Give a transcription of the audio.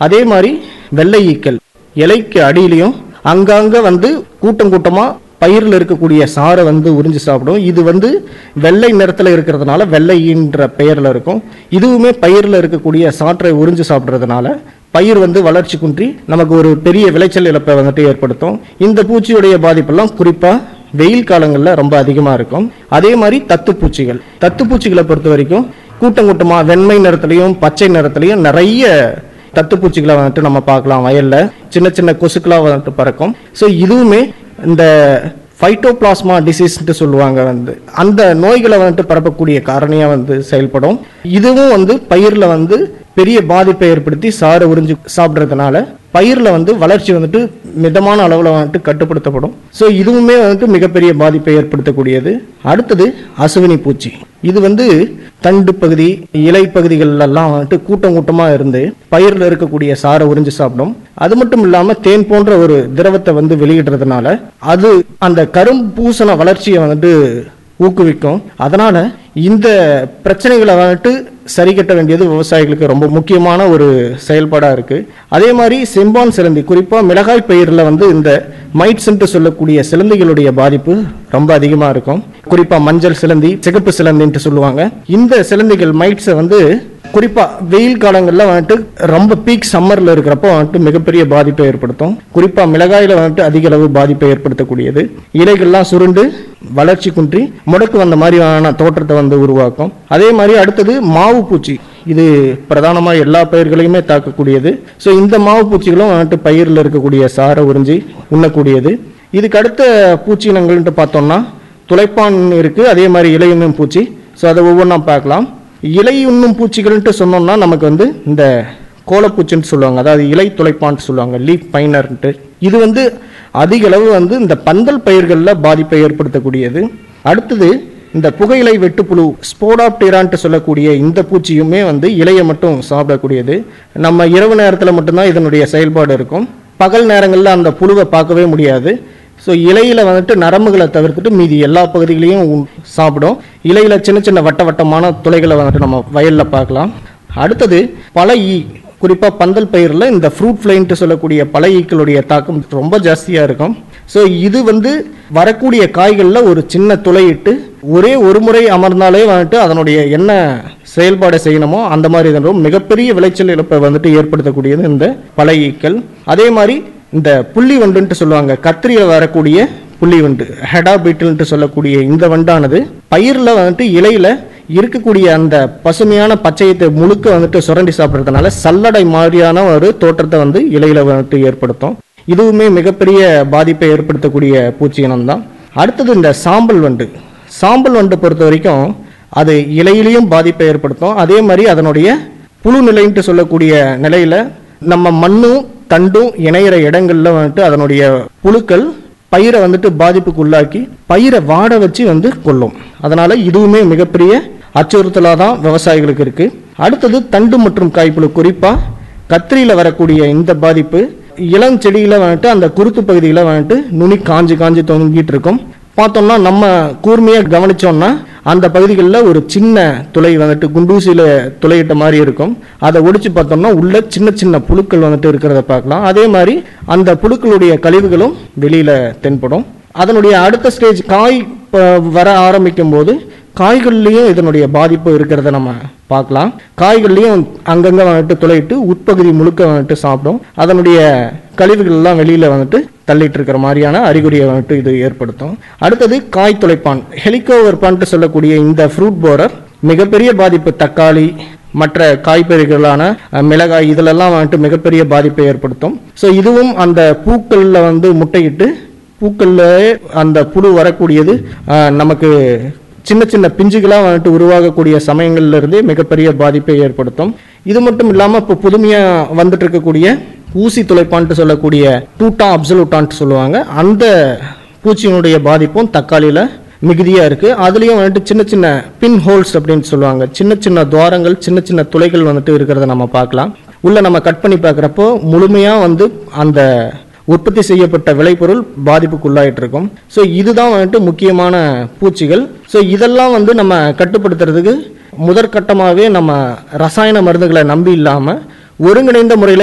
அதே மாதிரி வெள்ளை ஈக்கள் இலைக்கு அடியிலையும் அங்கங்க வந்து கூட்டம் கூட்டமா பயிரில் இருக்கக்கூடிய சாறை வந்து உறிஞ்சி சாப்பிடும் இது வந்து வெள்ளை நிறத்தில் இருக்கிறதுனால வெள்ளைன்ற பெயரில் இருக்கும் இதுவுமே பயிரில் இருக்கக்கூடிய சாற்றை உறிஞ்சி சாப்பிட்றதுனால பயிர் வந்து வளர்ச்சி குன்றி நமக்கு ஒரு பெரிய விளைச்சல் இழப்பை வந்துட்டு ஏற்படுத்தும் இந்த பூச்சியுடைய பாதிப்பெல்லாம் குறிப்பாக வெயில் காலங்களில் ரொம்ப அதிகமாக இருக்கும் அதே மாதிரி தத்துப்பூச்சிகள் தத்துப்பூச்சிகளை பொறுத்த வரைக்கும் கூட்டம் கூட்டமாக வெண்மை நிறத்துலையும் பச்சை நிறத்துலையும் நிறைய தத்துப்பூச்சிகளை வந்துட்டு நம்ம பார்க்கலாம் வயல்ல சின்ன சின்ன கொசுக்களா வந்துட்டு பறக்கும் ஸோ இதுவுமே இந்த ஃபைட்டோபிளாஸ்மா டிசீஸ்ன்ட்டு சொல்லுவாங்க வந்து அந்த நோய்களை வந்துட்டு பரப்பக்கூடிய காரணியா வந்து செயல்படும் இதுவும் வந்து பயிர்ல வந்து பெரிய பாதிப்பை ஏற்படுத்தி சாறு உறிஞ்சு சாப்பிட்றதுனால பயிர்ல வந்து வளர்ச்சி வந்துட்டு மிதமான அளவில் வந்துட்டு கட்டுப்படுத்தப்படும் ஸோ இதுவுமே வந்துட்டு மிகப்பெரிய பாதிப்பை ஏற்படுத்தக்கூடியது அடுத்தது அசுவினி பூச்சி இது வந்து தண்டு பகுதி இலை பகுதிகளெல்லாம் வந்துட்டு கூட்டம் கூட்டமாக இருந்து பயிரில் இருக்கக்கூடிய சாறை உறிஞ்சு சாப்பிடும் அது மட்டும் இல்லாமல் தேன் போன்ற ஒரு திரவத்தை வந்து வெளியிடுறதுனால அது அந்த கரும்பூசண வளர்ச்சியை வந்துட்டு ஊக்குவிக்கும் அதனால இந்த பிரச்சனைகளை வந்துட்டு சரி கட்ட வேண்டியது விவசாயிகளுக்கு ரொம்ப முக்கியமான ஒரு செயல்பாடா இருக்கு அதே மாதிரி செம்பான் சிலந்தி குறிப்பா மிளகாய் பயிரில் வந்து இந்த மைட்ஸ்ன்ட்டு சொல்லக்கூடிய சிலந்திகளுடைய பாதிப்பு ரொம்ப அதிகமா இருக்கும் குறிப்பா மஞ்சள் சிலந்தி சிகப்பு சிலந்தின்ட்டு சொல்லுவாங்க இந்த சிலந்திகள் மைட்ஸை வந்து குறிப்பா வெயில் காலங்கள்ல வந்துட்டு ரொம்ப பீக் சம்மர்ல இருக்கிறப்போ வந்துட்டு மிகப்பெரிய பாதிப்பை ஏற்படுத்தும் குறிப்பா மிளகாயில வந்துட்டு அதிக அளவு பாதிப்பை ஏற்படுத்தக்கூடியது இலைகள்லாம் சுருண்டு வளர்ச்சி குன்றி முடக்கு வந்த மாதிரியான தோற்றத்தை வந்து உருவாக்கும் அதே மாதிரி அடுத்தது மாவு பூச்சி இது பிரதானமா எல்லா பயிர்களையுமே தாக்கக்கூடியது ஸோ இந்த மாவு பூச்சிகளும் வந்துட்டு பயிரில் இருக்கக்கூடிய சாரை உறிஞ்சி உண்ணக்கூடியது இதுக்கு அடுத்த பூச்சினங்கள்ன்ட்டு பார்த்தோம்னா துளைப்பான் இருக்கு அதே மாதிரி இலையுண்ணும் பூச்சி ஸோ அதை ஒவ்வொன்றா பார்க்கலாம் இலை உண்ணும் பூச்சிகள்ன்ட்டு சொன்னோம்னா நமக்கு வந்து இந்த கோலப்பூச்சின்னு சொல்லுவாங்க அதாவது இலை துளைப்பான்ட்டு சொல்லுவாங்க லீஃப் பைனர்ன்ட்டு இது வந்து அதிக அளவு வந்து இந்த பந்தல் பயிர்களில் பாதிப்பை ஏற்படுத்தக்கூடியது அடுத்தது இந்த புகையிலை வெட்டுப்புழு ஸ்போடாப்டேரான்ட்டு சொல்லக்கூடிய இந்த பூச்சியுமே வந்து இலையை மட்டும் சாப்பிடக்கூடியது நம்ம இரவு நேரத்தில் மட்டும்தான் இதனுடைய செயல்பாடு இருக்கும் பகல் நேரங்களில் அந்த புழுவை பார்க்கவே முடியாது ஸோ இலையில வந்துட்டு நரம்புகளை தவிர்த்துட்டு மீதி எல்லா பகுதிகளையும் உ- சாப்பிடும் இலையில சின்ன சின்ன வட்ட வட்டமான துளைகளை வந்துட்டு நம்ம வயல்ல பார்க்கலாம் அடுத்தது பல ஈ குறிப்பா பந்தல் பயிரில் இந்த ஃப்ரூட் ஃப்ளைன்ட்டு சொல்லக்கூடிய பல ஈக்களுடைய தாக்கம் ரொம்ப ஜாஸ்தியா இருக்கும் ஸோ இது வந்து வரக்கூடிய காய்களில் ஒரு சின்ன துளையிட்டு ஒரே ஒரு முறை அமர்ந்தாலே வந்துட்டு அதனுடைய என்ன செயல்பாடு செய்யணுமோ அந்த மாதிரி இதனும் மிகப்பெரிய விளைச்சல் இழப்பை வந்துட்டு ஏற்படுத்தக்கூடியது இந்த பல ஈக்கள் அதே மாதிரி இந்த புள்ளி வண்டுன்ட்டு சொல்லுவாங்க கத்திரியில் வரக்கூடிய புள்ளி வண்டு ஹெடா பீட்டில்ன்ட்டு சொல்லக்கூடிய இந்த வண்டானது பயிரில் வந்துட்டு இலையில இருக்கக்கூடிய அந்த பசுமையான பச்சையத்தை முழுக்க வந்துட்டு சுரண்டி சாப்பிட்றதுனால சல்லடை மாதிரியான ஒரு தோற்றத்தை வந்து இலையில வந்துட்டு ஏற்படுத்தும் இதுவுமே மிகப்பெரிய பாதிப்பை ஏற்படுத்தக்கூடிய பூச்சி இனம் தான் அடுத்தது இந்த சாம்பல் வண்டு சாம்பல் வண்டு பொறுத்த வரைக்கும் அது இலையிலையும் பாதிப்பை ஏற்படுத்தும் அதே மாதிரி அதனுடைய புழு நிலைன்ட்டு சொல்லக்கூடிய நிலையில நம்ம மண்ணும் தண்டும் இணையிற இடங்கள்ல வந்துட்டு அதனுடைய புழுக்கள் பயிரை வந்துட்டு பாதிப்புக்கு உள்ளாக்கி பயிரை வாட வச்சு வந்து கொல்லும் அதனால இதுவுமே மிகப்பெரிய அச்சுறுத்தலாக தான் விவசாயிகளுக்கு இருக்கு அடுத்தது தண்டு மற்றும் காய்ப்புழு குறிப்பா கத்திரியில வரக்கூடிய இந்த பாதிப்பு இளம் செடியில வந்துட்டு அந்த குருத்து பகுதியில வந்துட்டு நுனி காஞ்சு காஞ்சு தொங்கிட்டு இருக்கும் பார்த்தோம்னா நம்ம கூர்மையா கவனிச்சோம்னா அந்த பகுதிகளில் ஒரு சின்ன துளை வந்துட்டு குண்டூசியில துளையிட்ட மாதிரி இருக்கும் அதை ஒடிச்சு பார்த்தோம்னா உள்ள சின்ன சின்ன புழுக்கள் வந்துட்டு இருக்கிறத பார்க்கலாம் அதே மாதிரி அந்த புழுக்களுடைய கழிவுகளும் வெளியில தென்படும் அதனுடைய அடுத்த ஸ்டேஜ் காய் ப- வர ஆரம்பிக்கும் போது காய்கள்லையும் இதனுடைய பாதிப்பு இருக்கிறத நம்ம பார்க்கலாம் காய்கள்லையும் அங்கங்க வந்துட்டு துளையிட்டு உட்பகுதி முழுக்க வந்துட்டு சாப்பிடும் அதனுடைய கழிவுகள் எல்லாம் வெளியில வந்துட்டு தள்ளிட்டு இருக்கிற மாதிரியான அறிகுறியை வந்துட்டு இது ஏற்படுத்தும் அடுத்தது காய் துளைப்பான் ஹெலிகோவர்பான்ட்டு சொல்லக்கூடிய இந்த ஃப்ரூட் போரர் மிகப்பெரிய பாதிப்பு தக்காளி மற்ற காய்கறிகளான அஹ், மிளகாய் இதிலெல்லாம் வந்துட்டு மிகப்பெரிய பாதிப்பை ஏற்படுத்தும் ஸோ இதுவும் அந்த பூக்கள்ல வந்து முட்டையிட்டு பூக்கள்ல அந்த புழு வரக்கூடியது அஹ், நமக்கு சின்ன சின்ன பிஞ்சுகளா வந்துட்டு உருவாகக்கூடிய சமயங்கள்ல இருந்தே மிகப்பெரிய பாதிப்பை ஏற்படுத்தும் இது மட்டும் இல்லாம இப்போ புதுமையா வந்துட்டு இருக்கக்கூடிய ஊசி துளைப்பான்ட்டு சொல்லக்கூடிய டூட்டா அப்சலூட்டான்ட்டு சொல்லுவாங்க அந்த பூச்சியினுடைய பாதிப்பும் தக்காளியில மிகுதியா இருக்கு அதுலயும் வந்துட்டு சின்ன சின்ன பின் ஹோல்ஸ் அப்படின்னு சொல்லுவாங்க சின்ன சின்ன துவாரங்கள் சின்ன சின்ன துளைகள் வந்துட்டு இருக்கிறத நம்ம பார்க்கலாம் உள்ள நம்ம கட் பண்ணி பார்க்குறப்போ முழுமையா வந்து அந்த உற்பத்தி செய்யப்பட்ட விளைபொருள் பாதிப்புக்குள்ளாயிட்டு இருக்கும் ஸோ இதுதான் வந்துட்டு முக்கியமான பூச்சிகள் ஸோ இதெல்லாம் வந்து நம்ம கட்டுப்படுத்துறதுக்கு முதற்கட்டமாகவே நம்ம ரசாயன மருந்துகளை நம்பி இல்லாமல் ஒருங்கிணைந்த முறையில்